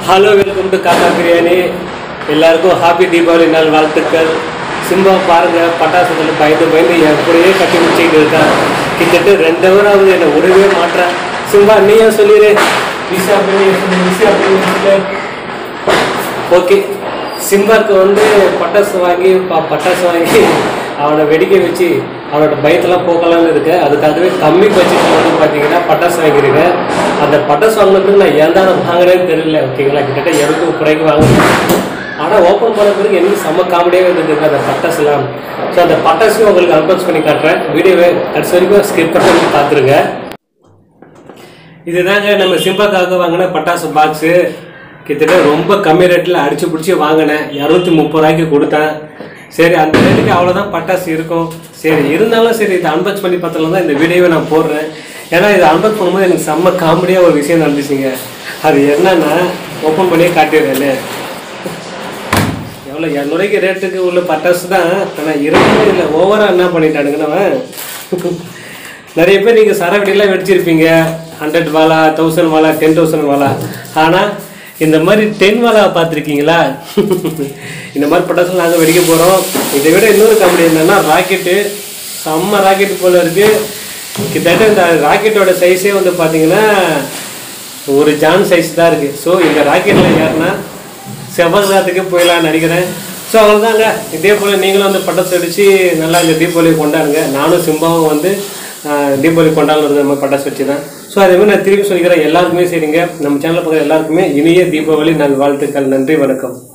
hello welcome to காக்கா பிரியாணி எல்லாருக்கும் happy Deepavali நாள் வாழ்த்துக்கள் சிம்பா பாருங்க பட்டாசுகள் பயந்து பயந்து என் கூடயே கட்டி முடிச்சுக்கிட்டு இருக்கான் கிட்டத்தட்ட ரெண்டு ஹவர் ஆகுது என்னை விடவே மாட்டேன் சிம்பா நீயே சொல்லிடு விஷா பண்ணி சொல்லு விஷா பண்ணி சொல்லு ஓகே சிம்பாக்கு வந்து பட்டாசு வாங்கி ப- பட்டாசு வாங்கி அவனை வெடிக்க வச்சு அவனோட பயத்தெல்லாம் போக்கலாம்னு இருக்கு அதுக்காகவே கம்மி பட்ஜெட்டில் வந்து பார்த்தீங்கன்னா பட்டாசு வாங்கியிருக்கேன் அந்த பட்டாசு வாங்கினதுக்கு நான் ஏன் தான் வாங்கினேன்னு தெரியல ஓகேங்களா கிட்டத்தட்ட இரநூத்தி முப்பது ரூபாய்க்கு வாங்கினேன் ஆனால் ஓப்பன் பண்ண பிறகு எனக்கு செம்ம காமெடியாக இருந்ததுங்க அந்த பட்டாசுலாம் ஸோ அந்த பட்டாசையும் உங்களுக்கு அன்பாக்ஸ் பண்ணி காட்டுறேன் வீடியோவை கடைசி வரைக்கும் ஸ்கிப் பண்ணி பார்த்துருங்க இதுதாங்க நம்ம சிம்பாக்காக வாங்கின பட்டாசு பாக்ஸு கிட்டத்தட்ட ரொம்ப கம்மி ரேட்டில் அடிச்சு பிடிச்சி வாங்கினேன் இரநூத்தி முப்பது ரூபாய்க்கு கொடுத்தேன் சரி அந்த ரேட்டுக்கு அவ்வளோதான் பட்டாசு இருக்கும் சரி இருந்தாலும் சரி இதை அன்பாக்ஸ் பண்ணி பார்த்ததுல தான் இந்த வீடியோவை நான் போடுறேன் ஏன்னா இதை அன்பாக்ஸ் பண்ணும்போது எனக்கு செம்ம காமெடியாக ஒரு விஷயம் நடந்துச்சுங்க அது என்னன்னா ஓப்பன் பண்ணியே காட்டிடுறேன்னு எவ்வளோ இரநூறுக்கு ரேட்டுக்கு உள்ள பட்டாசு தான் ஆனால் இருக்கவே இல்லை ஓவராக என்ன பண்ணிட்டானுங்கன்னவன் நிறைய பேர் நீங்கள் சரவெடிலாம் வெடிச்சிருப்பீங்க ஹண்ட்ரட் வாலா தௌசண்ட் வாலா டென் தௌசண்ட் வாலா ஆனால் இந்த மாதிரி டென் வாலா பார்த்துருக்கீங்களா இந்த மாதிரி பட்டாசு நாங்கள் வெடிக்க போகிறோம் இதை விட இன்னொரு காமெடி என்னன்னா ராக்கெட்டு செம்ம ராக்கெட் போல இருக்கு கிட்டத்தட்ட இந்த ராக்கெட்டோட சைஸே வந்து பார்த்தீங்கன்னா ஒரு ஜான் சைஸ் தான் இருக்குது ஸோ இந்த ராக்கெட்டில் ஏறினா செவ்வாய்க்கு போயிடலாம்னு நினைக்கிறேன் ஸோ அவ்வளோதாங்க இதே போல் நீங்களும் வந்து பட்டாசு அடித்து நல்லா இந்த தீபாவளி கொண்டாடுங்க நானும் சிம்பாவும் வந்து ஆஹ், தீபாவளி கொண்டாடுறது நம்ம பட்டாசு வச்சு தான் ஸோ அதேமாதிரி நான் திருப்பி சொல்லிக்கிறேன் எல்லாருக்குமே சரிங்க நம்ம சேனலில் பார்க்குற எல்லாருக்குமே இனிய தீபாவளி நல் வாழ்த்துக்கள் நன்றி வணக்கம்